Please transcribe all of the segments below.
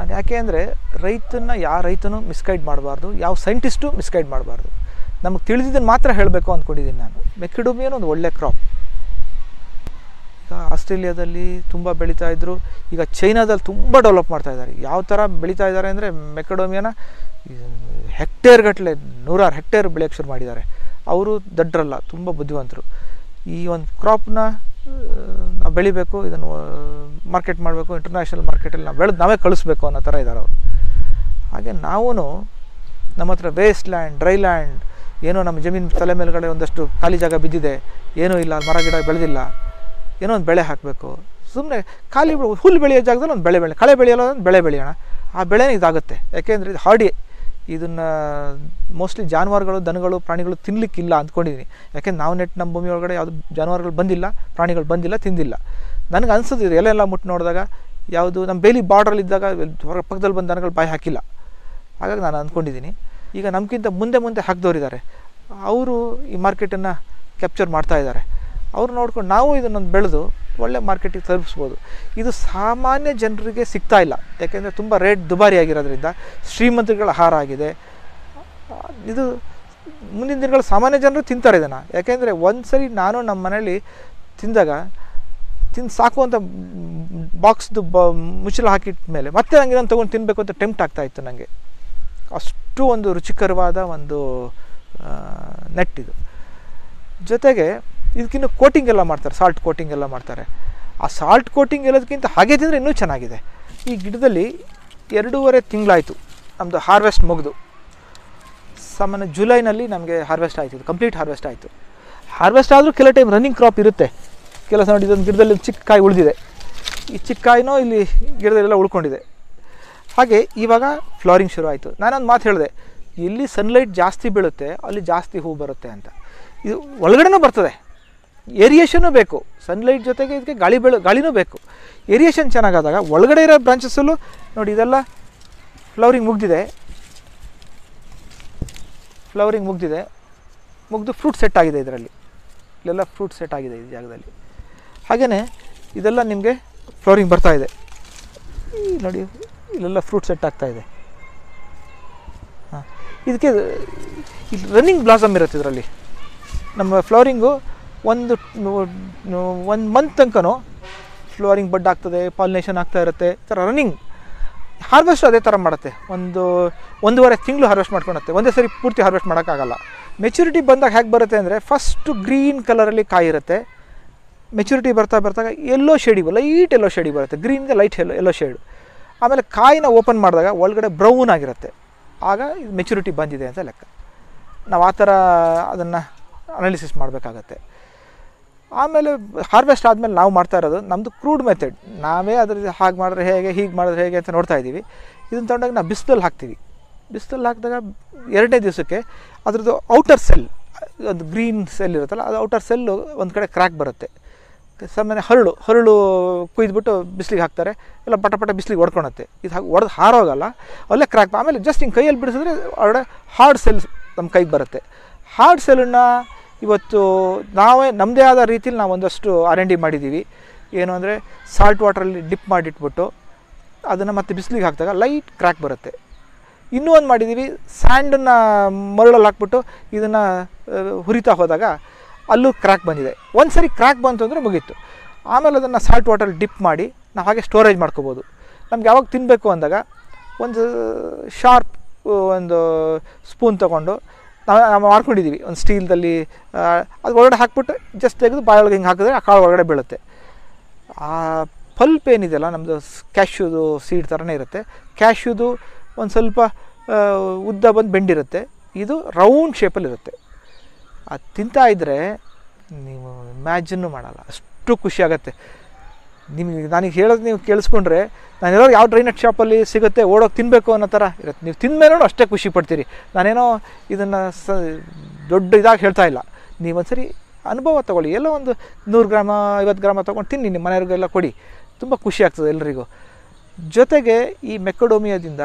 ನಾನು ಯಾಕೆ ಅಂದರೆ ರೈತನ ಯಾವ ರೈತನೂ ಮಿಸ್ಗೈಡ್ ಮಾಡಬಾರ್ದು ಯಾವ ಸೈಂಟಿಸ್ಟು ಮಿಸ್ಗೈಡ್ ಮಾಡಬಾರ್ದು ನಮಗೆ ತಿಳಿದಿದ್ದನ್ನು ಮಾತ್ರ ಹೇಳಬೇಕು ಅಂದ್ಕೊಂಡಿದ್ದೀನಿ ನಾನು ಮೆಕ್ಕಿಡೋಮಿಯನ್ ಒಂದು ಒಳ್ಳೆ ಕ್ರಾಪ್ ಈಗ ಆಸ್ಟ್ರೇಲಿಯಾದಲ್ಲಿ ತುಂಬ ಬೆಳೀತಾ ಇದ್ದರು ಈಗ ಚೈನಾದಲ್ಲಿ ತುಂಬ ಡೆವಲಪ್ ಮಾಡ್ತಾ ಇದ್ದಾರೆ ಯಾವ ಥರ ಬೆಳೀತಾ ಇದ್ದಾರೆ ಅಂದರೆ ಮೆಕಡೋಮಿಯನ ಹೆಕ್ಟೇರ್ ಗಟ್ಟಲೆ ನೂರಾರು ಹೆಕ್ಟೇರ್ ಬೆಳೆಯೋಕ್ಕೆ ಶುರು ಮಾಡಿದ್ದಾರೆ ಅವರು ದಡ್ಡರಲ್ಲ ತುಂಬ ಬುದ್ಧಿವಂತರು ಈ ಒಂದು ಕ್ರಾಪ್ನ ನಾವು ಬೆಳಿಬೇಕು ಇದನ್ನು ಮಾರ್ಕೆಟ್ ಮಾಡಬೇಕು ಇಂಟರ್ನ್ಯಾಷನಲ್ ಮಾರ್ಕೆಟಲ್ಲಿ ನಾವು ಬೆಳೆದು ನಾವೇ ಕಳಿಸ್ಬೇಕು ಅನ್ನೋ ಥರ ಇದ್ದಾರೆ ಅವರು ಹಾಗೆ ನಾವೂ ನಮ್ಮ ಹತ್ರ ವೇಸ್ಟ್ ಲ್ಯಾಂಡ್ ಡ್ರೈ ಲ್ಯಾಂಡ್ ಏನೋ ನಮ್ಮ ಜಮೀನು ತಲೆ ಮೇಲ್ಗಡೆ ಒಂದಷ್ಟು ಖಾಲಿ ಜಾಗ ಬಿದ್ದಿದೆ ಏನೂ ಇಲ್ಲ ಮರ ಗಿಡ ಬೆಳೆದಿಲ್ಲ ಏನೋ ಒಂದು ಬೆಳೆ ಹಾಕಬೇಕು ಸುಮ್ಮನೆ ಖಾಲಿ ಬೆ- ಹುಲ್ಲು ಬೆಳೆಯೋ ಜಾಗದಲ್ಲಿ ಒಂದು ಬೆಳೆ ಬೆಳೆ ಕಳೆ ಬೆಳೆಯಲ್ಲ ಒಂದು ಬೆಳೆ ಬೆಳೆಯೋಣ ಆ ಬೆಳೆನೇ ಇದಾಗುತ್ತೆ ಯಾಕೆಂದರೆ ಇದು ಹಾರ್ಡಿ ಇದನ್ನು ಮೋಸ್ಟ್ಲಿ ಜಾನುವಾರುಗಳು ದನಗಳು ಪ್ರಾಣಿಗಳು ತಿನ್ನಲಿಕ್ಕಿಲ್ಲ ಅಂದ್ಕೊಂಡಿದ್ದೀನಿ ಯಾಕೆಂದ್ರೆ ನಾವು ನೆಟ್ ನಮ್ಮ ಭೂಮಿ ಒಳಗಡೆ ಯಾವುದು ಜಾನುವಾರುಗಳು ಬಂದಿಲ್ಲ ಪ್ರಾಣಿಗಳು ಬಂದಿಲ್ಲ ತಿಂದಿಲ್ಲ ನನಗೆ ಅನ್ಸೋದು ಇದು ಎಲೆಲ್ಲ ಮುಟ್ಟು ನೋಡಿದಾಗ ಯಾವುದು ನಮ್ಮ ಬೇಲಿ ಬಾರ್ಡ್ರಲ್ಲಿ ಇದ್ದಾಗ ಹೊರ ಪಕ್ಕದಲ್ಲಿ ಬಂದು ದನಗಳು ಬಾಯಿ ಹಾಕಿಲ್ಲ ಹಾಗಾಗಿ ನಾನು ಅಂದ್ಕೊಂಡಿದ್ದೀನಿ ಈಗ ನಮಗಿಂತ ಮುಂದೆ ಮುಂದೆ ಹಾಕಿದವರಿದ್ದಾರೆ ಅವರು ಈ ಮಾರ್ಕೆಟನ್ನು ಕ್ಯಾಪ್ಚರ್ ಮಾಡ್ತಾ ಇದ್ದಾರೆ ಅವ್ರು ನೋಡ್ಕೊಂಡು ನಾವು ಇದನ್ನೊಂದು ಬೆಳೆದು ಒಳ್ಳೆ ಮಾರ್ಕೆಟಿಗೆ ತಲುಪಿಸ್ಬೋದು ಇದು ಸಾಮಾನ್ಯ ಜನರಿಗೆ ಸಿಗ್ತಾ ಇಲ್ಲ ಯಾಕೆಂದರೆ ತುಂಬ ರೇಟ್ ದುಬಾರಿ ಆಗಿರೋದ್ರಿಂದ ಶ್ರೀಮಂತರುಗಳ ಆಹಾರ ಆಗಿದೆ ಆ, ಇದು ಮುಂದಿನ ದಿನಗಳು ಸಾಮಾನ್ಯ ಜನರು ತಿಂತಾರೆ ಇದನ್ನು ಯಾಕೆಂದರೆ ಒಂದು ಸರಿ ನಾನು ನಮ್ಮ ಮನೇಲಿ ತಿಂದಾಗ ತಿಂದು ಸಾಕು ಅಂತ ಬಾಕ್ಸ್ದು ಬ ಮುಚ್ಚಳ ಹಾಕಿಟ್ಟ ಮೇಲೆ ಮತ್ತೆ ನನಗೆ ಇದನ್ನು ತೊಗೊಂಡು ತಿನ್ನಬೇಕು ಅಂತ ಟೆಂಪ್ಟ್ ಆಗ್ತಾ ಇತ್ತು ನನಗೆ ಅಷ್ಟು ಒಂದು ರುಚಿಕರವಾದ ಒಂದು ನೆಟ್ ಇದು ಜೊತೆಗೆ ಇದಕ್ಕಿನ್ನು ಕೋಟಿಂಗ್ ಎಲ್ಲ ಮಾಡ್ತಾರೆ ಸಾಲ್ಟ್ ಕೋಟಿಂಗ್ ಎಲ್ಲ ಮಾಡ್ತಾರೆ ಆ ಸಾಲ್ಟ್ ಕೋಟಿಂಗ್ ಎಲ್ಲದಕ್ಕಿಂತ ಹಾಗೆ ತಿಂದರೆ ಇನ್ನೂ ಚೆನ್ನಾಗಿದೆ ಈ ಗಿಡದಲ್ಲಿ ಎರಡೂವರೆ ತಿಂಗಳಾಯಿತು ನಮ್ಮದು ಹಾರ್ವೆಸ್ಟ್ ಮುಗಿದು ಸಾಮಾನ್ಯ ಜುಲೈನಲ್ಲಿ ನಮಗೆ ಹಾರ್ವೆಸ್ಟ್ ಆಯಿತು ಕಂಪ್ಲೀಟ್ ಹಾರ್ವೆಸ್ಟ್ ಆಯಿತು ಹಾರ್ವೆಸ್ಟ್ ಆದರೂ ಕೆಲ ಟೈಮ್ ರನ್ನಿಂಗ್ ಕ್ರಾಪ್ ಇರುತ್ತೆ ಕೆಲಸ ನೋಡಿ ಇದೊಂದು ಗಿಡದಲ್ಲಿ ಒಂದು ಚಿಕ್ಕ ಕಾಯಿ ಉಳಿದಿದೆ ಈ ಚಿಕ್ಕ ಕಾಯಿನೂ ಇಲ್ಲಿ ಗಿಡದಲ್ಲೆಲ್ಲ ಉಳ್ಕೊಂಡಿದೆ ಹಾಗೆ ಇವಾಗ ಫ್ಲವರಿಂಗ್ ಶುರು ಆಯಿತು ನಾನೊಂದು ಮಾತು ಹೇಳಿದೆ ಎಲ್ಲಿ ಸನ್ಲೈಟ್ ಜಾಸ್ತಿ ಬೀಳುತ್ತೆ ಅಲ್ಲಿ ಜಾಸ್ತಿ ಹೂ ಬರುತ್ತೆ ಅಂತ ಇದು ಒಳಗಡೆನೂ ಬರ್ತದೆ ಏರಿಯೇಷನ್ನು ಬೇಕು ಸನ್ಲೈಟ್ ಜೊತೆಗೆ ಇದಕ್ಕೆ ಗಾಳಿ ಬೆಳು ಗಾಳಿನೂ ಬೇಕು ಏರಿಯೇಷನ್ ಚೆನ್ನಾಗಾದಾಗ ಒಳಗಡೆ ಇರೋ ಬ್ರಾಂಚಸ್ಸಲ್ಲೂ ನೋಡಿ ಇದೆಲ್ಲ ಫ್ಲವರಿಂಗ್ ಮುಗ್ದಿದೆ ಫ್ಲವರಿಂಗ್ ಮುಗ್ದಿದೆ ಮುಗ್ದು ಫ್ರೂಟ್ ಸೆಟ್ ಆಗಿದೆ ಇದರಲ್ಲಿ ಇಲ್ಲೆಲ್ಲ ಫ್ರೂಟ್ ಸೆಟ್ ಆಗಿದೆ ಈ ಜಾಗದಲ್ಲಿ ಹಾಗೆಯೇ ಇದೆಲ್ಲ ನಿಮಗೆ ಫ್ಲವರಿಂಗ್ ಬರ್ತಾ ಇದೆ ಈ ನೋಡಿ ಇಲ್ಲೆಲ್ಲ ಫ್ರೂಟ್ ಸೆಟ್ ಆಗ್ತಾ ಇದೆ ಹಾಂ ಇದಕ್ಕೆ ಇಲ್ಲಿ ರನ್ನಿಂಗ್ ಬ್ಲಾಸಮ್ ಇರುತ್ತೆ ಇದರಲ್ಲಿ ನಮ್ಮ ಫ್ಲವರಿಂಗು ಒಂದು ಒಂದು ಮಂತ್ ತನಕನೂ ಫ್ಲವರಿಂಗ್ ಬಡ್ ಆಗ್ತದೆ ಪಾಲಿನೇಷನ್ ಆಗ್ತಾ ಇರುತ್ತೆ ಈ ಥರ ರನ್ನಿಂಗ್ ಹಾರ್ವೆಸ್ಟ್ ಅದೇ ಥರ ಮಾಡುತ್ತೆ ಒಂದು ಒಂದೂವರೆ ತಿಂಗಳು ಹಾರ್ವೆಸ್ಟ್ ಮಾಡ್ಕೊಳುತ್ತೆ ಒಂದೇ ಸರಿ ಪೂರ್ತಿ ಹಾರ್ವೆಸ್ಟ್ ಮಾಡೋಕ್ಕಾಗಲ್ಲ ಮೆಚುರಿಟಿ ಬಂದಾಗ ಹೇಗೆ ಬರುತ್ತೆ ಅಂದರೆ ಫಸ್ಟು ಗ್ರೀನ್ ಕಲರಲ್ಲಿ ಕಾಯಿ ಇರುತ್ತೆ ಮೆಚುರಿಟಿ ಬರ್ತಾ ಬರ್ತಾಗ yellow shady light yellow shady ಬರುತ್ತೆ ಗ್ರೀನ್ಗೆ ಲೈಟ್ ಎಲ್ಲೋ ಎಲ್ಲೋ ಶೇಡು ಆಮೇಲೆ ಕಾಯಿನ ಓಪನ್ ಮಾಡಿದಾಗ ಒಳಗಡೆ ಬ್ರೌನ್ ಆಗಿರುತ್ತೆ ಆಗ ಇದು ಮೆಚುರಿಟಿ ಬಂದಿದೆ ಅಂತ ಲೆಕ್ಕ ನಾವು ಆ ಥರ ಅದನ್ನು ಅನಾಲಿಸಿಸ್ ಮಾಡಬೇಕಾಗತ್ತೆ ಆಮೇಲೆ ಹಾರ್ವೆಸ್ಟ್ ಆದಮೇಲೆ ನಾವು ಮಾಡ್ತಾ ಇರೋದು ನಮ್ಮದು ಕ್ರೂಡ್ ಮೆಥಡ್ ನಾವೇ ಅದ್ರ ಹಾಗೆ ಮಾಡಿದ್ರೆ ಹೇಗೆ ಹೀಗೆ ಮಾಡಿದ್ರೆ ಹೇಗೆ ಅಂತ ನೋಡ್ತಾ ಇದ್ದೀವಿ ಇದನ್ನು ತೊಗೊಂಡಾಗ ನಾವು ಬಿಸಿಲಲ್ಲಿ ಹಾಕ್ತೀವಿ ಬಿಸಿಲಲ್ಲಿ ಹಾಕಿದಾಗ ಎರಡನೇ ದಿವಸಕ್ಕೆ ಅದ್ರದ್ದು ಔಟರ್ ಸೆಲ್ ಒಂದು ಗ್ರೀನ್ ಸೆಲ್ ಇರುತ್ತಲ್ಲ ಅದು ಔಟರ್ ಸೆಲ್ಲು ಒಂದು ಕಡೆ ಕ್ರ್ಯಾಕ್ ಬರುತ್ತೆ ಸಾಮಾನ್ಯ ಹರಳು ಹರಳು ಕುಯ್ದುಬಿಟ್ಟು ಬಿಸಿಲಿಗೆ ಹಾಕ್ತಾರೆ ಎಲ್ಲ ಪಟ ಪಟ ಬಿಸಿಲಿಗೆ ಹೊಡ್ಕೊಳತ್ತೆ ಇದು ಹಾಗೆ ಹೊಡೆದು ಹಾರೋಗಲ್ಲ ಅಲ್ಲೇ ಕ್ರ್ಯಾಕ್ ಆಮೇಲೆ ಜಸ್ಟ್ ಹಿಂಗೆ ಕೈಯಲ್ಲಿ ಬಿಡಿಸಿದ್ರೆ ಹೊರಗಡೆ ಹಾರ್ಡ್ ಸೆಲ್ಸ್ ನಮ್ಮ ಕೈಗೆ ಬರುತ್ತೆ ಹಾರ್ಡ್ ಸೆಲ್ಲನ್ನು ಇವತ್ತು ನಾವೇ ನಮ್ಮದೇ ಆದ ರೀತಿಲಿ ನಾವು ಒಂದಷ್ಟು ಆರ್ ಎನ್ ಡಿ ಮಾಡಿದ್ದೀವಿ ಏನು ಅಂದರೆ ಸಾಲ್ಟ್ ವಾಟ್ರಲ್ಲಿ ಡಿಪ್ ಮಾಡಿಟ್ಬಿಟ್ಟು ಅದನ್ನು ಮತ್ತೆ ಬಿಸಿಲಿಗೆ ಹಾಕಿದಾಗ ಲೈಟ್ ಕ್ರ್ಯಾಕ್ ಬರುತ್ತೆ ಇನ್ನೂ ಒಂದು ಮಾಡಿದ್ದೀವಿ ಸ್ಯಾಂಡನ್ನು ಮರಳಲ್ಲಿ ಹಾಕ್ಬಿಟ್ಟು ಇದನ್ನು ಹುರಿತಾ ಹೋದಾಗ ಅಲ್ಲೂ ಕ್ರ್ಯಾಕ್ ಬಂದಿದೆ ಒಂದು ಸರಿ ಕ್ರ್ಯಾಕ್ ಬಂತು ಅಂದರೆ ಮುಗೀತು ಆಮೇಲೆ ಅದನ್ನು ಸಾಲ್ಟ್ ವಾಟರ್ ಡಿಪ್ ಮಾಡಿ ನಾವು ಹಾಗೆ ಸ್ಟೋರೇಜ್ ಮಾಡ್ಕೋಬೋದು ನಮ್ಗೆ ಯಾವಾಗ ತಿನ್ನಬೇಕು ಅಂದಾಗ ಒಂದು ಶಾರ್ಪ್ ಒಂದು ಸ್ಪೂನ್ ತೊಗೊಂಡು ನಾವು ನಾವು ಮಾಡ್ಕೊಂಡಿದ್ದೀವಿ ಒಂದು ಸ್ಟೀಲ್ದಲ್ಲಿ ಅದು ಒಳಗಡೆ ಹಾಕ್ಬಿಟ್ಟು ಜಸ್ಟ್ ತೆಗೆದು ಬಾಯೊಳಗೆ ಹಿಂಗೆ ಹಾಕಿದ್ರೆ ಆ ಕಾಳು ಒಳಗಡೆ ಬೀಳುತ್ತೆ ಆ ಪಲ್ಪ್ ಏನಿದೆಯಲ್ಲ ನಮ್ಮದು ಕ್ಯಾಶ್ಯೂದು ಸೀಡ್ ಥರನೇ ಇರುತ್ತೆ ಕ್ಯಾಶ್ಯೂದು ಒಂದು ಸ್ವಲ್ಪ ಆ, ಉದ್ದ ಬಂದು ಬೆಂಡಿರುತ್ತೆ ಇದು ರೌಂಡ್ ಶೇಪಲ್ಲಿರುತ್ತೆ ಅದು ತಿಂತಾ ಇದ್ದರೆ ನೀವು ಇಮ್ಯಾಜಿನ್ನು ಮಾಡಲ್ಲ ಅಷ್ಟು ಖುಷಿ ಆಗುತ್ತೆ ನಿಮಗೆ ನನಗೆ ಹೇಳೋದು ನೀವು ಕೇಳಿಸ್ಕೊಂಡ್ರೆ ನಾನು ಎಲ್ಲರೂ ಯಾವ ಡ್ರೈನಟ್ ಶಾಪಲ್ಲಿ ಸಿಗುತ್ತೆ ಓಡೋಗಿ ತಿನ್ನಬೇಕು ಅನ್ನೋ ಥರ ಇರುತ್ತೆ ನೀವು ತಿಂದಮೇಲೂ ಅಷ್ಟೇ ಖುಷಿ ಪಡ್ತೀರಿ ನಾನೇನೋ ಇದನ್ನು ಸ ದೊಡ್ಡ ಇದಾಗಿ ಹೇಳ್ತಾ ಇಲ್ಲ ನೀವು ಒಂದ್ಸರಿ ಅನುಭವ ತೊಗೊಳ್ಳಿ ಎಲ್ಲೋ ಒಂದು ನೂರು ಗ್ರಾಮ ಐವತ್ತು ಗ್ರಾಮ ತೊಗೊಂಡು ತಿನ್ನಿ ನಿಮ್ಮ ಮನೆಯವ್ರಿಗೆಲ್ಲ ಕೊಡಿ ತುಂಬ ಖುಷಿ ಆಗ್ತದೆ ಎಲ್ರಿಗೂ ಜೊತೆಗೆ ಈ ಮೆಕ್ಕಡೋಮಿಯಾದಿಂದ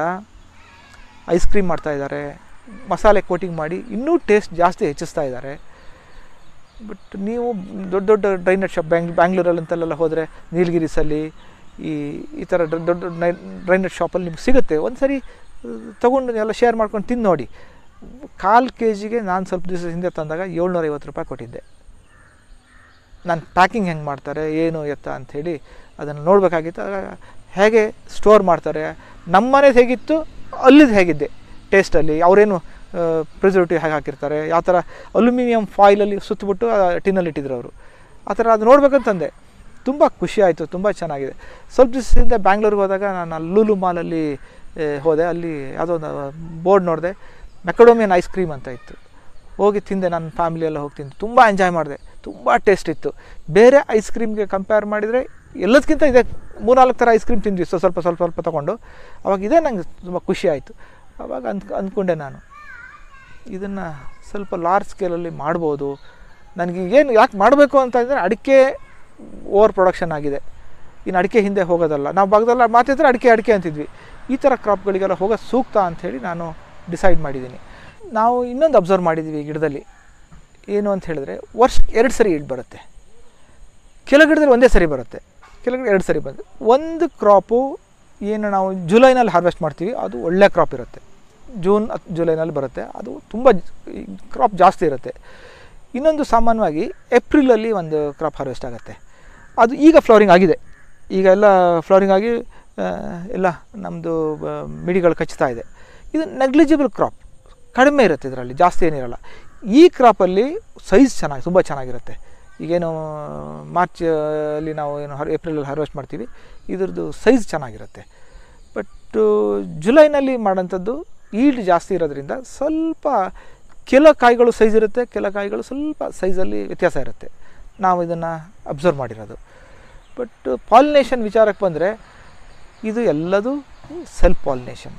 ಐಸ್ ಕ್ರೀಮ್ ಮಾಡ್ತಾ ಇದ್ದಾರೆ ಮಸಾಲೆ ಕೋಟಿಂಗ್ ಮಾಡಿ ಇನ್ನೂ ಟೇಸ್ಟ್ ಜಾಸ್ತಿ ಹೆಚ್ಚಿಸ್ತಾ ಇದ್ದಾರೆ ಬಟ್ ನೀವು ದೊಡ್ಡ ದೊಡ್ಡ ಡ್ರೈನಟ್ ಶಾಪ್ ಬ್ಯಾಂಗ್ ಬ್ಯಾಂಗ್ಳೂರಲ್ಲಿ ಅಂತೆಲ್ಲ ಹೋದರೆ ನೀಲಗಿರಿಸಲ್ಲಿ ಈ ಈ ಥರ ದೊಡ್ಡ ದೊಡ್ಡ ಡ್ರೈ ನಟ್ ಶಾಪಲ್ಲಿ ನಿಮ್ಗೆ ಸಿಗುತ್ತೆ ಒಂದು ಸರಿ ತೊಗೊಂಡು ಎಲ್ಲ ಶೇರ್ ಮಾಡ್ಕೊಂಡು ತಿಂದು ನೋಡಿ ಕಾಲು ಕೆ ಜಿಗೆ ನಾನು ಸ್ವಲ್ಪ ದಿವಸ ಹಿಂದೆ ತಂದಾಗ ಏಳ್ನೂರೈವತ್ತು ರೂಪಾಯಿ ಕೊಟ್ಟಿದ್ದೆ ನಾನು ಪ್ಯಾಕಿಂಗ್ ಹೆಂಗೆ ಮಾಡ್ತಾರೆ ಏನು ಎತ್ತ ಅಂಥೇಳಿ ಅದನ್ನು ನೋಡಬೇಕಾಗಿತ್ತು ಆಗ ಹೇಗೆ ಸ್ಟೋರ್ ಮಾಡ್ತಾರೆ ನಮ್ಮನೇದು ಹೇಗಿತ್ತು ಅಲ್ಲಿದ್ದು ಹೇಗಿದ್ದೆ ಟೇಸ್ಟಲ್ಲಿ ಅವರೇನು ಪ್ರಿಸರ್ವೇಟಿವ್ ಹೇಗೆ ಹಾಕಿರ್ತಾರೆ ಯಾವ ಥರ ಅಲ್ಯೂಮಿನಿಯಂ ಫಾಯಿಲಲ್ಲಿ ಸುತ್ತಬಿಟ್ಟು ಟಿನ್ನಲ್ಲಿ ಇಟ್ಟಿದ್ರು ಅವರು ಆ ಥರ ಅದು ನೋಡ್ಬೇಕಂತಂದೆ ತುಂಬ ಖುಷಿ ಆಯಿತು ತುಂಬ ಚೆನ್ನಾಗಿದೆ ಸ್ವಲ್ಪ ದಿವಸದಿಂದ ಬ್ಯಾಂಗ್ಳೂರಿಗೆ ಹೋದಾಗ ನಾನು ಅಲ್ಲಿ ಲೂಲು ಮಾಲಲ್ಲಿ ಆ, ಹೋದೆ ಅಲ್ಲಿ ಯಾವುದೋ ಒಂದು ಬೋರ್ಡ್ ನೋಡಿದೆ ಮೆಕಡೋಮಿಯನ್ ಐಸ್ ಕ್ರೀಮ್ ಅಂತ ಇತ್ತು ಹೋಗಿ ತಿಂದೆ ನನ್ನ ಫ್ಯಾಮಿಲಿ ಎಲ್ಲ ಹೋಗಿ ತಿಂದು ತುಂಬ ಎಂಜಾಯ್ ಮಾಡಿದೆ ತುಂಬ ಟೇಸ್ಟ್ ಇತ್ತು ಬೇರೆ ಐಸ್ ಕ್ರೀಮ್ಗೆ ಕಂಪೇರ್ ಮಾಡಿದರೆ ಎಲ್ಲದಕ್ಕಿಂತ ಇದೆ ಮೂರ್ನಾಲ್ಕು ಥರ ಐಸ್ ಕ್ರೀಮ್ ತಿಂದ್ವಿ ಸೊ ಸ್ವಲ್ಪ ಸ್ವಲ್ಪ ಸ್ವಲ್ಪ ತೊಗೊಂಡು ಅವಾಗ ಇದೇ ನಂಗೆ ತುಂಬ ಖುಷಿ ಆಯಿತು ಅವಾಗ ಅಂದ್ ಅಂದ್ಕೊಂಡೆ ನಾನು ಇದನ್ನು ಸ್ವಲ್ಪ ಲಾರ್ಜ್ ಸ್ಕೇಲಲ್ಲಿ ಮಾಡ್ಬೋದು ನನಗೆ ಏನು ಯಾಕೆ ಮಾಡಬೇಕು ಅಂತ ಅಂದರೆ ಅಡಿಕೆ ಓವರ್ ಪ್ರೊಡಕ್ಷನ್ ಆಗಿದೆ ಇನ್ನು ಅಡಿಕೆ ಹಿಂದೆ ಹೋಗೋದಲ್ಲ ನಾವು ಭಾಗದಲ್ಲ ಮಾತಿದ್ರೆ ಅಡಿಕೆ ಅಡಿಕೆ ಅಂತಿದ್ವಿ ಈ ಥರ ಕ್ರಾಪ್ಗಳಿಗೆಲ್ಲ ಹೋಗೋದು ಸೂಕ್ತ ಅಂಥೇಳಿ ನಾನು ಡಿಸೈಡ್ ಮಾಡಿದ್ದೀನಿ ನಾವು ಇನ್ನೊಂದು ಅಬ್ಸರ್ವ್ ಮಾಡಿದ್ದೀವಿ ಈ ಗಿಡದಲ್ಲಿ ಏನು ಅಂತ ಹೇಳಿದ್ರೆ ವರ್ಷ ಎರಡು ಸರಿ ಇಡ್ ಬರುತ್ತೆ ಕೆಲ ಗಿಡದಲ್ಲಿ ಒಂದೇ ಸರಿ ಬರುತ್ತೆ ಕೆಲ ಗಿಡ ಎರಡು ಸರಿ ಬಂದು ಒಂದು ಕ್ರಾಪು ಏನು ನಾವು ಜುಲೈನಲ್ಲಿ ಹಾರ್ವೆಸ್ಟ್ ಮಾಡ್ತೀವಿ ಅದು ಒಳ್ಳೆ ಕ್ರಾಪ್ ಇರುತ್ತೆ ಜೂನ್ ಹತ್ ಜುಲೈನಲ್ಲಿ ಬರುತ್ತೆ ಅದು ತುಂಬ ಕ್ರಾಪ್ ಜಾಸ್ತಿ ಇರುತ್ತೆ ಇನ್ನೊಂದು ಸಾಮಾನ್ಯವಾಗಿ ಏಪ್ರಿಲಲ್ಲಿ ಒಂದು ಕ್ರಾಪ್ ಹಾರ್ವೆಸ್ಟ್ ಆಗುತ್ತೆ ಅದು ಈಗ ಫ್ಲವರಿಂಗ್ ಆಗಿದೆ ಈಗ ಎಲ್ಲ ಫ್ಲವರಿಂಗ್ ಆಗಿ ಆ, ಎಲ್ಲ ನಮ್ಮದು ಮಿಡಿಗಳು ಕಚ್ಚುತ್ತಾ ಇದೆ ಇದು ನೆಗ್ಲಿಜಿಬಲ್ ಕ್ರಾಪ್ ಕಡಿಮೆ ಇರುತ್ತೆ ಇದರಲ್ಲಿ ಜಾಸ್ತಿ ಏನಿರಲ್ಲ ಈ ಕ್ರಾಪಲ್ಲಿ ಸೈಜ್ ಚೆನ್ನಾಗಿ ತುಂಬ ಚೆನ್ನಾಗಿರುತ್ತೆ ಈಗೇನು ಮಾರ್ಚ್ ಅಲ್ಲಿ ನಾವು ಏನು ಹರ್ ಏಪ್ರಿಲಲ್ಲಿ ಹಾರ್ವೆಸ್ಟ್ ಮಾಡ್ತೀವಿ ಇದ್ರದ್ದು ಸೈಜ್ ಚೆನ್ನಾಗಿರುತ್ತೆ ಬಟ್ ಜುಲೈನಲ್ಲಿ ಮಾಡೋಂಥದ್ದು ಈಲ್ಡ್ ಜಾಸ್ತಿ ಇರೋದ್ರಿಂದ ಸ್ವಲ್ಪ ಕೆಲ ಕಾಯಿಗಳು ಸೈಜ್ ಇರುತ್ತೆ ಕೆಲ ಕಾಯಿಗಳು ಸ್ವಲ್ಪ ಸೈಜಲ್ಲಿ ವ್ಯತ್ಯಾಸ ಇರುತ್ತೆ ನಾವು ಇದನ್ನು ಅಬ್ಸರ್ವ್ ಮಾಡಿರೋದು ಬಟ್ ಪಾಲಿನೇಷನ್ ವಿಚಾರಕ್ಕೆ ಬಂದರೆ ಇದು ಎಲ್ಲದೂ ಸೆಲ್ಫ್ ಪಾಲಿನೇಷನ್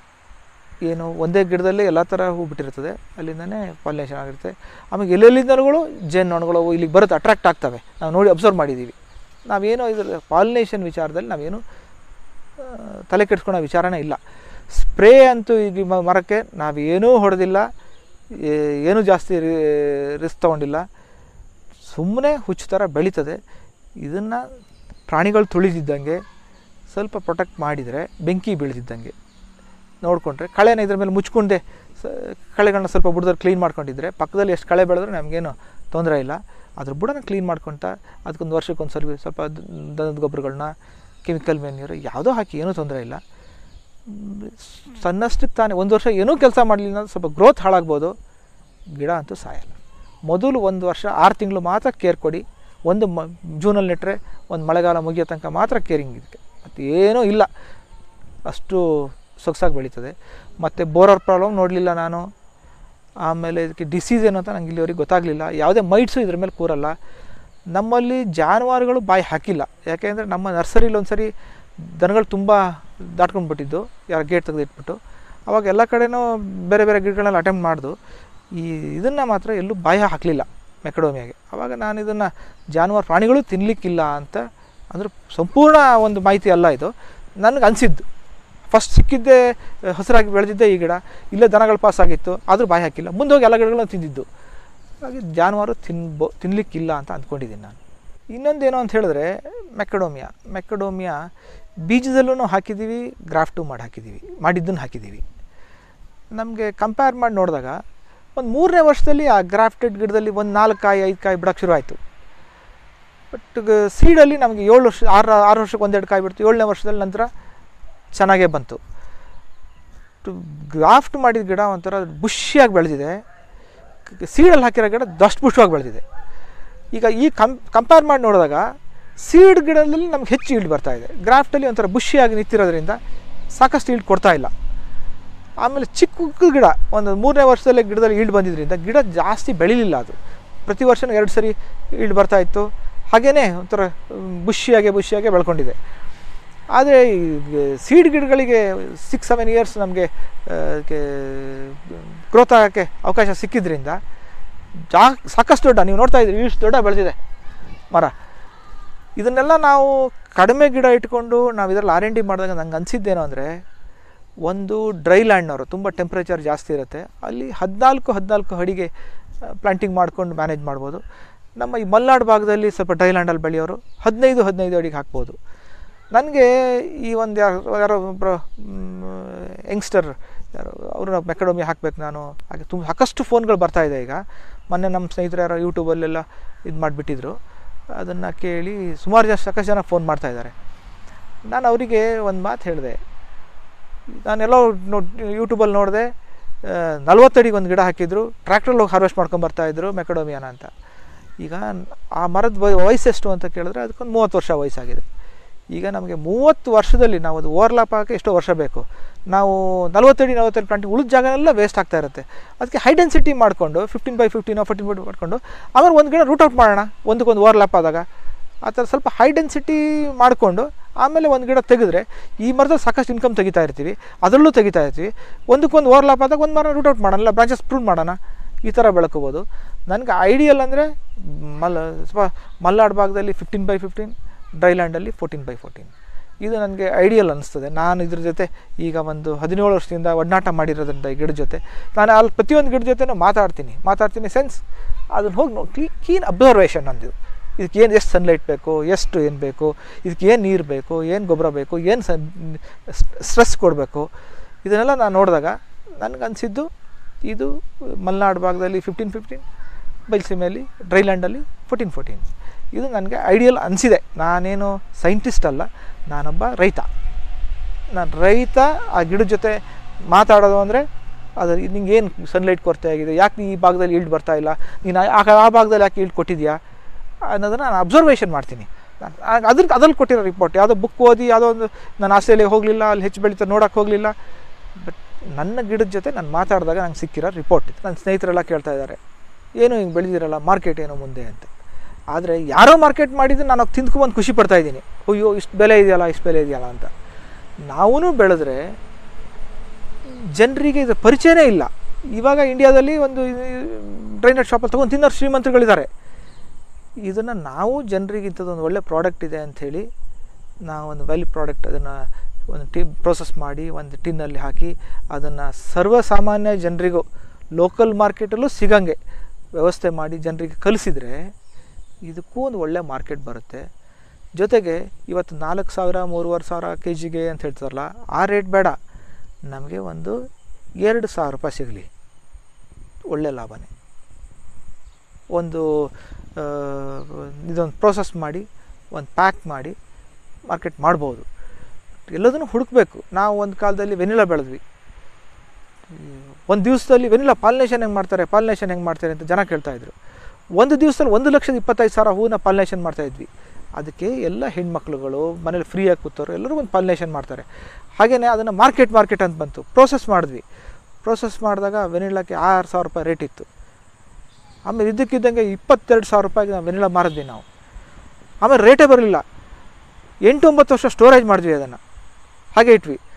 ಏನು ಒಂದೇ ಗಿಡದಲ್ಲೇ ಎಲ್ಲ ಥರ ಹೂ ಬಿಟ್ಟಿರ್ತದೆ ಅಲ್ಲಿಂದನೇ ಪಾಲಿನೇಷನ್ ಆಗಿರುತ್ತೆ ಆಮೇಲೆ ಎಲ್ಲೆಲ್ಲಿಂದಲೂ ಜೇನುನೊಣಗಳು ಅವು ಇಲ್ಲಿಗೆ ಬರುತ್ತೆ ಅಟ್ರಾಕ್ಟ್ ಆಗ್ತವೆ ನಾವು ನೋಡಿ ಅಬ್ಸರ್ವ್ ಮಾಡಿದ್ದೀವಿ ನಾವೇನೋ ಇದ್ರ ಪಾಲಿನೇಷನ್ ವಿಚಾರದಲ್ಲಿ ನಾವೇನು ಆ, ತಲೆ ಕೆಡಿಸ್ಕೊಳೋ ವಿಚಾರನೇ ಇಲ್ಲ ಸ್ಪ್ರೇ ಅಂತೂ ಈಗ ಮ- ಮರಕ್ಕೆ ನಾವೇನೂ ಹೊಡೆದಿಲ್ಲ ಏ- ಏನೂ ಜಾಸ್ತಿ ರಿಸ್ಕ್ ತೊಗೊಂಡಿಲ್ಲ ಸುಮ್ಮನೆ ಹುಚ್ಚು ಥರ ಬೆಳೀತದೆ ಇದನ್ನು ಪ್ರಾಣಿಗಳು ತುಳಿದಿದ್ದಂಗೆ ಸ್ವಲ್ಪ ಪ್ರೊಟೆಕ್ಟ್ ಮಾಡಿದರೆ ಬೆಂಕಿ ಬೀಳ್ದಿದ್ದಂಗೆ ನೋಡಿಕೊಂಡ್ರೆ ಕಳೆನ ಇದ್ರ ಮೇಲೆ ಮುಚ್ಕೊಂಡೆ ಸ ಕಳೆಗಳನ್ನ ಸ್ವಲ್ಪ ಬುಡದಲ್ಲಿ ಕ್ಲೀನ್ ಮಾಡ್ಕೊಂಡಿದ್ರೆ ಪಕ್ಕದಲ್ಲಿ ಎಷ್ಟು ಕಳೆ ಬೆಳೆದ್ರೆ ನಮಗೇನು ತೊಂದರೆ ಇಲ್ಲ ಅದ್ರ ಬುಡನ ಕ್ಲೀನ್ ಮಾಡ್ಕೊತ ಅದಕ್ಕೊಂದು ವರ್ಷಕ್ಕೊಂದು ಸಲ ಸ್ವಲ್ಪ ದ- ದನದ ಗೊಬ್ಬರಗಳನ್ನ ಕೆಮಿಕಲ್ ಮೆನ್ಯೂರು ಯಾವುದೋ ಹಾಕಿ ಏನೂ ತೊಂದರೆ ಇಲ್ಲ ಮ್, ಸಣ್ಣಷ್ಟಕ್ಕೆ ತಾನೇ ಒಂದು ವರ್ಷ ಏನೂ ಕೆಲಸ ಮಾಡಲಿಲ್ಲ ಅಂದ್ರೆ ಸ್ವಲ್ಪ ಗ್ರೋತ್ ಹಾಳಾಗ್ಬೋದು ಗಿಡ ಅಂತೂ ಸಾಯಲ್ಲ ಮೊದಲು ಒಂದು ವರ್ಷ ಆರು ತಿಂಗಳು ಮಾತ್ರ ಕೇರ್ ಕೊಡಿ ಒಂದು ಮ ಜೂನಲ್ಲಿ ನೆಟ್ಟರೆ ಒಂದು ಮಳೆಗಾಲ ಮುಗಿಯೋ ತನಕ ಮಾತ್ರ ಕೇರಿಂಗ್ ಇದಕ್ಕೆ ಮತ್ತು ಏನೂ ಇಲ್ಲ ಅಷ್ಟು ಸೊಗಸಾಗಿ ಬೆಳೀತದೆ ಮತ್ತು ಬೋರರ್ ಪ್ರಾಬ್ಲಮ್ ನೋಡಲಿಲ್ಲ ನಾನು ಆಮೇಲೆ ಇದಕ್ಕೆ ಡಿಸೀಸ್ ಏನು ಅಂತ ನಂಗೆ ಇಲ್ಲಿವರೆಗೆ ಗೊತ್ತಾಗಲಿಲ್ಲ ಯಾವುದೇ ಮೈಟ್ಸು ಇದ್ರ ಮೇಲೆ ಕೂರಲ್ಲ ನಮ್ಮಲ್ಲಿ ಜಾನುವಾರುಗಳು ಬಾಯಿ ಹಾಕಿಲ್ಲ ಯಾಕೆಂದರೆ ನಮ್ಮ ನರ್ಸರಿಲಿ ಒಂದು ಸರಿ ದನಗಳು ತುಂಬ ದಾಟ್ಕೊಂಡು ಬಿಟ್ಟಿದ್ದು ಯಾರು ಗೇಟ್ ತೆಗೆದು ಇಟ್ಬಿಟ್ಟು ಅವಾಗ ಎಲ್ಲ ಕಡೆನೂ ಬೇರೆ ಬೇರೆ ಗಿಡಗಳನ್ನೆಲ್ಲ ಅಟೆಂಪ್ಟ್ ಮಾಡ್ದು ಈ ಇದನ್ನು ಮಾತ್ರ ಎಲ್ಲೂ ಬಾಯಿ ಹಾಕಲಿಲ್ಲ ಮೆಕಡೋಮಿಯಾಗೆ ಆವಾಗ ನಾನು ಇದನ್ನು ಜಾನುವಾರು ಪ್ರಾಣಿಗಳು ತಿನ್ನಲಿಕ್ಕಿಲ್ಲ ಅಂತ ಅಂದ್ರೆ ಸಂಪೂರ್ಣ ಒಂದು ಮಾಹಿತಿ ಅಲ್ಲ ಇದು ನನಗೆ ಅನಿಸಿದ್ದು ಫಸ್ಟ್ ಸಿಕ್ಕಿದ್ದೇ ಹಸಿರಾಗಿ ಬೆಳೆದಿದ್ದೆ ಈ ಗಿಡ ಇಲ್ಲೇ ದನಗಳು ಪಾಸ್ ಆಗಿತ್ತು ಆದರೂ ಬಾಯಿ ಹಾಕಿಲ್ಲ ಮುಂದೆ ಹೋಗಿ ಎಲ್ಲ ಗಿಡಗಳನ್ನ ತಿಂದಿದ್ದು ಹಾಗೆ ಜಾನುವಾರು ತಿನ್ಬೋ ತಿನ್ನಲಿಕ್ಕಿಲ್ಲ ಅಂತ ಅಂದ್ಕೊಂಡಿದ್ದೀನಿ ನಾನು ಇನ್ನೊಂದೇನು ಅಂತ ಹೇಳಿದ್ರೆ ಮೆಕಡೋಮಿಯಾ ಮೆಕಡೋಮಿಯಾ ಬೀಜದಲ್ಲೂ ಹಾಕಿದ್ದೀವಿ ಗ್ರಾಫ್ಟು ಮಾಡಿ ಹಾಕಿದ್ದೀವಿ ಮಾಡಿದ್ದನ್ನು ಹಾಕಿದ್ದೀವಿ ನಮಗೆ ಕಂಪೇರ್ ಮಾಡಿ ನೋಡಿದಾಗ ಒಂದು ಮೂರನೇ ವರ್ಷದಲ್ಲಿ ಆ ಗ್ರಾಫ್ಟೆಡ್ ಗಿಡದಲ್ಲಿ ಒಂದು ನಾಲ್ಕು ಕಾಯಿ ಐದು ಕಾಯಿ ಬಿಡೋಕ್ಕೆ ಶುರು ಆಯಿತು ಬಟ್ ಸೀಡಲ್ಲಿ ನಮಗೆ ಏಳು ವರ್ಷ ಆರು ಆರು ವರ್ಷಕ್ಕೆ ಒಂದೆರಡು ಕಾಯಿ ಬಿಡ್ತು ಏಳನೇ ವರ್ಷದಲ್ಲಿ ನಂತರ ಚೆನ್ನಾಗೇ ಬಂತು ಗ್ರಾಫ್ಟ್ ಮಾಡಿದ ಗಿಡ ಒಂಥರ ಬುಷಿಯಾಗಿ ಬೆಳೆದಿದೆ ಸೀಡಲ್ಲಿ ಹಾಕಿರೋ ಗಿಡ ದಷ್ಟಪುಷ್ಟವಾಗಿ ಬೆಳೆದಿದೆ ಈಗ ಈ ಕಂ ಕಂಪೇರ್ ಮಾಡಿ ನೋಡಿದಾಗ ಸೀಡ್ ಗಿಡದಲ್ಲಿ ನಮ್ಗೆ ಹೆಚ್ಚು ಈಲ್ಡ್ ಬರ್ತಾ ಇದೆ ಗ್ರಾಫ್ಟಲ್ಲಿ ಒಂಥರ ಬುಷಿಯಾಗಿ ನಿಂತಿರೋದ್ರಿಂದ ಸಾಕಷ್ಟು ಈಲ್ಡ್ ಕೊಡ್ತಾ ಇಲ್ಲ ಆಮೇಲೆ ಚಿಕ್ಕ ಗಿಡ ಒಂದು ಮೂರನೇ ವರ್ಷದಲ್ಲೇ ಗಿಡದಲ್ಲಿ ಈಲ್ಡ್ ಬಂದಿದ್ದರಿಂದ ಗಿಡ ಜಾಸ್ತಿ ಬೆಳಿಲಿಲ್ಲ ಅದು ಪ್ರತಿ ವರ್ಷನೂ ಎರಡು ಸರಿ ಈಲ್ಡ್ ಬರ್ತಾ ಇತ್ತು ಹಾಗೇ ಒಂಥರ ಬುಷಿಯಾಗೆ ಬುಷಿಯಾಗೆ ಬೆಳ್ಕೊಂಡಿದೆ ಆದರೆ ಸೀಡ್ ಗಿಡಗಳಿಗೆ ಸಿಕ್ಸ್ ಸೆವೆನ್ ಇಯರ್ಸ್ ನಮಗೆ ಗ್ರೋತ್ ಆಗೋಕ್ಕೆ ಅವಕಾಶ ಸಿಕ್ಕಿದ್ರಿಂದ ಜಾ ಸಾಕಷ್ಟು ದೊಡ್ಡ ನೀವು ನೋಡ್ತಾ ಇದ್ದೀರಿ ಇಷ್ಟು ದೊಡ್ಡ ಬೆಳೆದಿದೆ ಮರ ಇದನ್ನೆಲ್ಲ ನಾವು ಕಡಿಮೆ ಗಿಡ ಇಟ್ಕೊಂಡು ನಾವು ಇದರಲ್ಲಿ ಆರ್ ಎನ್ ಡಿ ಮಾಡಿದಾಗ ನಂಗೆ ಅನಿಸಿದ್ದೇನು ಅಂದರೆ ಒಂದು ಡ್ರೈ ಲ್ಯಾಂಡ್ನವರು ತುಂಬ ಟೆಂಪ್ರೇಚರ್ ಜಾಸ್ತಿ ಇರುತ್ತೆ ಅಲ್ಲಿ ಹದಿನಾಲ್ಕು ಹದಿನಾಲ್ಕು ಅಡಿಗೆ ಪ್ಲಾಂಟಿಂಗ್ ಮಾಡ್ಕೊಂಡು ಮ್ಯಾನೇಜ್ ಮಾಡ್ಬೋದು ನಮ್ಮ ಈ ಮಲ್ನಾಡು ಭಾಗದಲ್ಲಿ ಸ್ವಲ್ಪ ಡ್ರೈ ಲ್ಯಾಂಡಲ್ಲಿ ಬೆಳೆಯೋರು ಹದಿನೈದು ಹದಿನೈದು ಅಡಿಗೆ ಹಾಕ್ಬೋದು ನನಗೆ ಈ ಒಂದು ಯಾರೋ ಯಾರೋ ಒಬ್ಬರು ಯಂಗ್ಸ್ಟರ್ ಯಾರು ಅವರು ಮೆಕಡೋಮಿ ಹಾಕಬೇಕು ನಾನು ಹಾಗೆ ತುಂಬ ಸಾಕಷ್ಟು ಫೋನ್ಗಳು ಬರ್ತಾ ಇದೆ ಈಗ ಮೊನ್ನೆ ನಮ್ಮ ಸ್ನೇಹಿತರು ಯಾರೋ ಯೂಟ್ಯೂಬಲ್ಲೆಲ್ಲ ಇದು ಮಾಡಿಬಿಟ್ಟಿದ್ರು ಅದನ್ನು ಕೇಳಿ ಸುಮಾರು ಜನ ಸಾಕಷ್ಟು ಜನ ಫೋನ್ ಮಾಡ್ತಾ ಇದ್ದಾರೆ ನಾನು ಅವರಿಗೆ ಒಂದು ಮಾತು ಹೇಳಿದೆ ನಾನೆಲ್ಲೋ ನೋಡ್ ಯೂಟ್ಯೂಬಲ್ಲಿ ನೋಡಿದೆ ನಲ್ವತ್ತಡಿಗೆ ಒಂದು ಗಿಡ ಹಾಕಿದ್ರು ಟ್ರ್ಯಾಕ್ಟ್ರಲ್ಲಿ ಹೋಗಿ ಹಾರ್ವೆಸ್ಟ್ ಮಾಡ್ಕೊಂಡು ಬರ್ತಾಯಿದ್ರು ಮೆಕಡೋಮಿಯಾನ ಅಂತ ಈಗ ಆ ಮರದ ವಯ- ವಯಸ್ಸೆಷ್ಟು ಅಂತ ಕೇಳಿದ್ರೆ ಅದಕ್ಕೊಂದು ಮೂವತ್ತು ವರ್ಷ ವಯಸ್ಸಾಗಿದೆ ಈಗ ನಮಗೆ ಮೂವತ್ತು ವರ್ಷದಲ್ಲಿ ನಾವು ಅದು ಓವರ್ಲಾಪ್ ಹಾಕಿ ಎಷ್ಟೋ ವರ್ಷ ಬೇಕು ನಾವು ನಲ್ವತ್ತಡಿ ನಲ್ವತ್ತಡಿ ಪ್ಲಾಂಟ್ ಉಳಿದ ಜಾಗನೆಲ್ಲ ವೇಸ್ಟ್ ಆಗ್ತಾ ಇರುತ್ತೆ ಅದಕ್ಕೆ ಹೈ ಡೆನ್ಸಿಟಿ ಮಾಡಿಕೊಂಡು ಫಿಫ್ಟೀನ್ ಬೈ ಫಿಫ್ಟೀನೋ ಫೋರ್ಟೀನ್ ಬೈ ಮಾಡಿಕೊಂಡು ಆಮೇಲೆ ಒಂದು ಗಿಡ ರೂಟ್ ಔಟ್ ಮಾಡೋಣ ಒಂದಕ್ಕೊಂದು ಓವರ್ಲಾಪ್ ಆದಾಗ ಆ ಥರ ಸ್ವಲ್ಪ ಹೈ ಡೆನ್ಸಿಟಿ ಮಾಡಿಕೊಂಡು ಆಮೇಲೆ ಒಂದು ಗಿಡ ತೆಗೆದ್ರೆ ಈ ಮರದಲ್ಲಿ ಸಾಕಷ್ಟು ಇನ್ಕಮ್ ತೆಗಿತಾ ಇರ್ತೀವಿ ಅದರಲ್ಲೂ ತೆಗಿತಾ ಇರ್ತೀವಿ ಒಂದಕ್ಕೊಂದು ಓವರ್ಲಾಪ್ ಆದಾಗ ಒಂದು ಮರ ರೂಟ್ ಔಟ್ ಮಾಡೋಣ ಇಲ್ಲ ಬ್ರಾಂಚಸ್ ಪ್ರೂನ್ ಮಾಡೋಣ ಈ ಥರ ಬೆಳ್ಕೋಬೋದು ನನಗೆ ಐಡಿಯಲ್ ಅಂದರೆ ಮಲ್ ಸ್ವಲ್ಪ ಮಲ್ನಾಡು ಭಾಗದಲ್ಲಿ ಫಿಫ್ಟೀನ್ ಬೈ ಫಿಫ್ಟೀನ್ ಡ್ರೈಲ್ಯಾಂಡಲ್ಲಿ ಫೋರ್ಟೀನ್ ಬೈ ಫೋರ್ಟೀನ್ ಇದು ನನಗೆ ಐಡಿಯಲ್ ಅನಿಸ್ತದೆ ನಾನು ಇದ್ರ ಜೊತೆ ಈಗ ಒಂದು ಹದಿನೇಳು ವರ್ಷದಿಂದ ಒಡನಾಟ ಮಾಡಿರೋದ್ರಿಂದ ಈ ಗಿಡದ ಜೊತೆ ನಾನು ಅಲ್ಲಿ ಪ್ರತಿಯೊಂದು ಗಿಡದ ಜೊತೆನೂ ಮಾತಾಡ್ತೀನಿ ಮಾತಾಡ್ತೀನಿ ಸೆನ್ಸ್ ಅದನ್ನು ಹೋಗಿ ನೋಡಿ ಕ್ಲೀನ್ ಅಬ್ಸರ್ವೇಷನ್ ನಂದು ಇದಕ್ಕೆ ಏನು ಎಷ್ಟು ಸನ್ಲೈಟ್ ಬೇಕು ಎಷ್ಟು ಏನು ಬೇಕು ಇದಕ್ಕೆ ಏನು ನೀರು ಬೇಕು ಏನು ಗೊಬ್ಬರ ಬೇಕು ಏನು ಸನ್ ಸ್ಟ್ರೆಸ್ ಕೊಡಬೇಕು ಇದನ್ನೆಲ್ಲ ನಾನು ನೋಡಿದಾಗ ನನಗನ್ಸಿದ್ದು ಇದು ಮಲೆನಾಡು ಭಾಗದಲ್ಲಿ ಫಿಫ್ಟೀನ್ ಫಿಫ್ಟೀನ್ ಬಯಲುಸೀಮೆಯಲ್ಲಿ ಡ್ರೈಲ್ಯಾಂಡಲ್ಲಿ ಫೋರ್ಟೀನ್ ಫೋರ್ಟೀನ್ ಇದು ನನಗೆ ಐಡಿಯಲ್ ಅನಿಸಿದೆ ನಾನೇನು ಸೈಂಟಿಸ್ಟ್ ಅಲ್ಲ ನಾನೊಬ್ಬ ರೈತ ನಾನು ರೈತ ಆ ಗಿಡದ ಜೊತೆ ಮಾತಾಡೋದು ಅಂದರೆ ಅದು ನಿಂಗೆ ಏನು ಸನ್ಲೈಟ್ ಕೊರತೆ ಆಗಿದೆ ಯಾಕೆ ನೀ ಈ ಭಾಗದಲ್ಲಿ ಈಲ್ಡ್ ಬರ್ತಾ ಇಲ್ಲ ನೀನು ಆ ಆ ಭಾಗದಲ್ಲಿ ಯಾಕೆ ಈಲ್ಡ್ ಕೊಟ್ಟಿದ್ಯಾ ಅನ್ನೋದನ್ನು ನಾನು ಅಬ್ಸರ್ವೇಷನ್ ಮಾಡ್ತೀನಿ ನಾನು ಅದ್ರ ಅದ್ರಲ್ಲಿ ಕೊಟ್ಟಿರೋ ರಿಪೋರ್ಟ್ ಯಾವುದೋ ಬುಕ್ ಓದಿ ಯಾವುದೋ ಒಂದು ನಾನು ಆಸ್ಟ್ರೇಲಿಯಾಗೆ ಹೋಗಲಿಲ್ಲ ಅಲ್ಲಿ ಹೆಚ್ಚು ಬೆಳೀತಾ ನೋಡೋಕ್ಕೆ ಹೋಗಲಿಲ್ಲ ಬಟ್ ನನ್ನ ಗಿಡದ ಜೊತೆ ನಾನು ಮಾತಾಡಿದಾಗ ನಂಗೆ ಸಿಕ್ಕಿರೋ ರಿಪೋರ್ಟ್ ಇದು ನನ್ನ ಸ್ನೇಹಿತರೆಲ್ಲ ಕೇಳ್ತಾ ಇದ್ದಾರೆ ಏನು ಹಿಂಗೆ ಬೆಳೆದಿರಲ್ಲ ಮಾರ್ಕೆಟ್ ಏನೋ ಮುಂದೆ ಅಂತ ಆದರೆ ಯಾರೋ ಮಾರ್ಕೆಟ್ ಮಾಡಿದ್ದು ನಾನು ಹೋಗಿ ತಿಂದ್ಕೊಂಬಂದು ಖುಷಿ ಪಡ್ತಾ ಇದ್ದೀನಿ ಅಯ್ಯೋ ಇಷ್ಟು ಬೆಲೆ ಇದೆಯಲ್ಲ ಇಷ್ಟು ಬೆಲೆ ಇದೆಯಲ್ಲ ಅಂತ ನಾವೂ ಬೆಳೆದ್ರೆ ಜನರಿಗೆ ಇದು ಪರಿಚಯನೇ ಇಲ್ಲ ಇವಾಗ ಇಂಡಿಯಾದಲ್ಲಿ ಒಂದು ಡ್ರೈನೇಜ್ ಶಾಪಲ್ಲಿ ತೊಗೊಂಡು ತಿನ್ನೋರು ಶ್ರೀಮಂತರುಗಳಿದ್ದಾರೆ ಇದನ್ನು ನಾವು ಜನರಿಗೆ ಇಂಥದ್ದೊಂದು ಒಳ್ಳೆ ಪ್ರಾಡಕ್ಟ್ ಇದೆ ಅಂಥೇಳಿ ನಾವು ಒಂದು ವ್ಯಾಲ್ಯೂ ಪ್ರಾಡಕ್ಟ್ ಅದನ್ನು ಒಂದು ಟಿ ಪ್ರೋಸೆಸ್ ಮಾಡಿ ಒಂದು ಟಿನ್ನಲ್ಲಿ ಹಾಕಿ ಅದನ್ನು ಸರ್ವಸಾಮಾನ್ಯ ಜನರಿಗೂ ಲೋಕಲ್ ಮಾರ್ಕೆಟಲ್ಲೂ ಸಿಗಂಗೆ ವ್ಯವಸ್ಥೆ ಮಾಡಿ ಜನರಿಗೆ ಕಲಿಸಿದರೆ ಇದಕ್ಕೂ ಒಂದು ಒಳ್ಳೆ ಮಾರ್ಕೆಟ್ ಬರುತ್ತೆ ಜೊತೆಗೆ ಇವತ್ತು ನಾಲ್ಕು ಸಾವಿರ ಮೂರುವರೆ ಸಾವಿರ ಕೆ ಜಿಗೆ ಅಂತ ಹೇಳ್ತಾರಲ್ಲ ಆ ರೇಟ್ ಬೇಡ ನಮಗೆ ಒಂದು ಎರಡು ಸಾವಿರ ರೂಪಾಯಿ ಸಿಗಲಿ ಒಳ್ಳೆ ಲಾಭನೇ ಒಂದು ಆ, ಇದೊಂದು ಪ್ರೋಸೆಸ್ ಮಾಡಿ ಒಂದು ಪ್ಯಾಕ್ ಮಾಡಿ ಮಾರ್ಕೆಟ್ ಮಾಡ್ಬೋದು ಎಲ್ಲದನ್ನು ಹುಡುಕಬೇಕು ನಾವು ಒಂದು ಕಾಲದಲ್ಲಿ ವೆನಿಲಾ ಬೆಳೆದ್ವಿ ಒಂದು ದಿವಸದಲ್ಲಿ ವೆನಿಲಾ ಪಾಲಿನೇಷನ್ ಹೆಂಗೆ ಮಾಡ್ತಾರೆ ಪಾಲಿನೇಷನ್ ಹೆಂಗೆ ಮಾಡ್ತಾರೆ ಅಂತ ಜನ ಕೇಳ್ತಾ ಇದ್ರು ಒಂದು ದಿವಸದಲ್ಲಿ ಒಂದು ಲಕ್ಷದ ಇಪ್ಪತ್ತೈದು ಸಾವಿರ ಹೂವನ್ನ ಪಾಲಿನೇಷನ್ ಮಾಡ್ತಾ ಇದ್ವಿ ಅದಕ್ಕೆ ಎಲ್ಲ ಹೆಣ್ಮಕ್ಳುಗಳು ಮನೇಲಿ ಫ್ರೀಯಾಗಿ ಕೂತವ್ರು ಎಲ್ಲರೂ ಒಂದು ಪಾಲಿನೇಷನ್ ಮಾಡ್ತಾರೆ ಹಾಗೆಯೇ ಅದನ್ನು ಮಾರ್ಕೆಟ್ ಮಾರ್ಕೆಟ್ ಅಂತ ಬಂತು ಪ್ರೋಸೆಸ್ ಮಾಡಿದ್ವಿ ಪ್ರೋಸೆಸ್ ಮಾಡಿದಾಗ ವೆನಿಲಾಕ್ಕೆ ಆರು ಸಾವಿರ ರೂಪಾಯಿ ರೇಟ್ ಇತ್ತು ಆಮೇಲೆ ಇದ್ದಕ್ಕಿದ್ದಂಗೆ ಇಪ್ಪತ್ತೆರಡು ಸಾವಿರ ರೂಪಾಯಿಗೆ ನಾವು ವೆನಿಲಾ ಮಾರಿದ್ವಿ ನಾವು ಆಮೇಲೆ ರೇಟೇ ಬರಲಿಲ್ಲ ಎಂಟು ಒಂಬತ್ತು ವರ್ಷ ಸ್ಟೋರೇಜ್ ಮಾಡಿದ್ವಿ ಅದನ್ನು ಹಾಗೆ ಇಟ್ವಿ